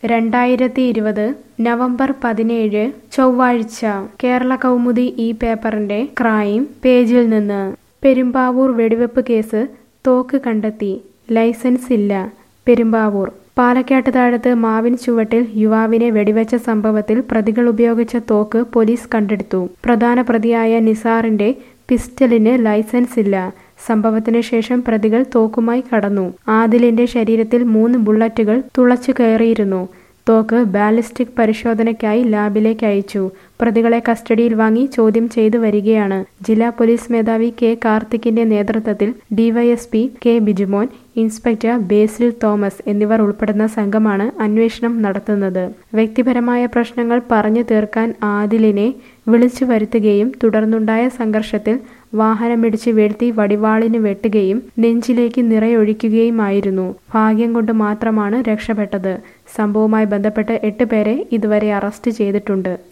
രണ്ടായിരത്തി ഇരുപത് നവംബർ പതിനേഴ് ചൊവ്വാഴ്ച കേരള കൗമുദി ഈ പേപ്പറിന്റെ ക്രൈം പേജിൽ നിന്ന് പെരുമ്പാവൂർ വെടിവെപ്പ് കേസ് തോക്ക് കണ്ടെത്തി ലൈസൻസ് ഇല്ല പെരുമ്പാവൂർ പാലക്കാട്ട് താഴത്ത് മാവിൻ ചുവട്ടിൽ യുവാവിനെ വെടിവെച്ച സംഭവത്തിൽ പ്രതികൾ ഉപയോഗിച്ച തോക്ക് പോലീസ് കണ്ടെടുത്തു പ്രധാന പ്രതിയായ നിസാറിന്റെ പിസ്റ്റലിന് ലൈസൻസ് ഇല്ല സംഭവത്തിന് ശേഷം പ്രതികൾ തോക്കുമായി കടന്നു ആദിലിന്റെ ശരീരത്തിൽ മൂന്ന് ബുള്ളറ്റുകൾ തുളച്ചു കയറിയിരുന്നു തോക്ക് ബാലിസ്റ്റിക് പരിശോധനയ്ക്കായി ലാബിലേക്ക് അയച്ചു പ്രതികളെ കസ്റ്റഡിയിൽ വാങ്ങി ചോദ്യം ചെയ്തു വരികയാണ് ജില്ലാ പോലീസ് മേധാവി കെ കാർത്തിക്കിന്റെ നേതൃത്വത്തിൽ DYSP K Bijumon inspector Basil Thomas എന്നിവർ ഉൾപ്പെടുന്ന സംഘമാണ് അന്വേഷണം നടത്തുന്നത് വ്യക്തിപരമായ പ്രശ്നങ്ങൾ പറഞ്ഞു തീർക്കാൻ ആദിലിനെ വിളിച്ചു വരുത്തുകയും തുടർന്നുണ്ടായ സംഘർഷത്തിൽ വാഹനമിടിച്ച് വീഴ്ത്തി വടിവാളിന് വെട്ടുകയും നെഞ്ചിലേക്ക് നിറയൊഴിക്കുകയുമായിരുന്നു ഭാഗ്യം കൊണ്ട് മാത്രമാണ് രക്ഷപ്പെട്ടത് സംഭവവുമായി ബന്ധപ്പെട്ട് എട്ട് പേരെ ഇതുവരെ അറസ്റ്റ് ചെയ്തിട്ടുണ്ട്